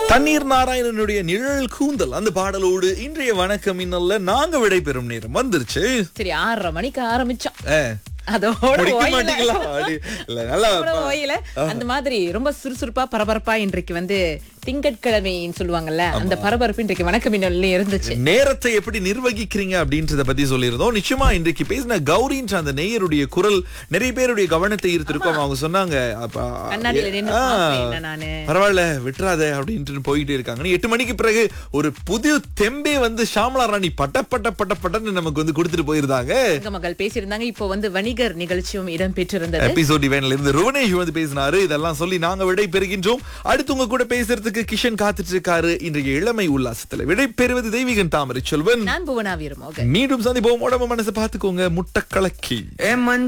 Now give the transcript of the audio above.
தண்ணீர் நாராயணனுடைய நிழல் கூந்தல் அந்த பாடலோடு இன்றைய வணக்கம் இன்னல்ல நாங்க விடைபெறும் நேரம் வந்துருச்சு சரி ஆறரை மணிக்கு ஆரம்பிச்சோம் ஏ, அதோட முடிக்க ஓயல. மாட்டீங்களா அடி, இல்ல நல்லா அதோட ஓயல. அந்த மாதிரி ரொம்ப சுறுசுறுப்பா பரபரப்பா இன்றைக்கு வந்து திங்கட்கிழமைன்னு சொல்லுவாங்கல்ல அந்த பரபரப்பு இன்றைக்கு வணக்கம் இன்னொன்னு இருந்துச்சு நேரத்தை எப்படி நிர்வகிக்கிறீங்க அப்படின்றத பத்தி சொல்லியிருந்தோம் நிச்சயமா இன்றைக்கு பேசின கௌரின்ற அந்த நேயருடைய குரல் நிறைய பேருடைய கவனத்தை ஈர்த்திருக்கும் அவங்க சொன்னாங்க அப்ப, கண்ணாடியில நின்னு ஆ, பார்ப்பேன் நானு. பரவாயில்ல விட்டுறாத அப்படின்ட்டு போயிட்டு இருக்காங்க எட்டு மணிக்கு பிறகு ஒரு புது தெம்பே வந்து ஷாமலா ராணி பட்ட பட்ட பட்ட பட்டன்னு நமக்கு வந்து கொடுத்துட்டு போயிருந்தாங்க தங்க மகள் பேசியிருந்தாங்க இப்போ வந்து வணிகர் நிகழ்ச்சியும் இடம் பெற்றிருந்தது எபிசோட் இவன்ல இருந்து ருவனேஷ் வந்து பேசினாரு இதெல்லாம் சொல்லி நாங்க விடை பெறுகின்றோம் அடுத்து உங்க கூட பேசுறதுக்கு கிஷன் காத்துட்டு இருக்காரு இன்றைய இளமை உல்லாசத்துல விடை பெறுவது தெய்வீகன் தாமரை செல்வன் நான் புவனா வீரமோகன் மீண்டும் சந்திப்போம் உடம்பு மனசை பாத்துக்கோங்க முட்டை கலக்கி ஏ மஞ்ச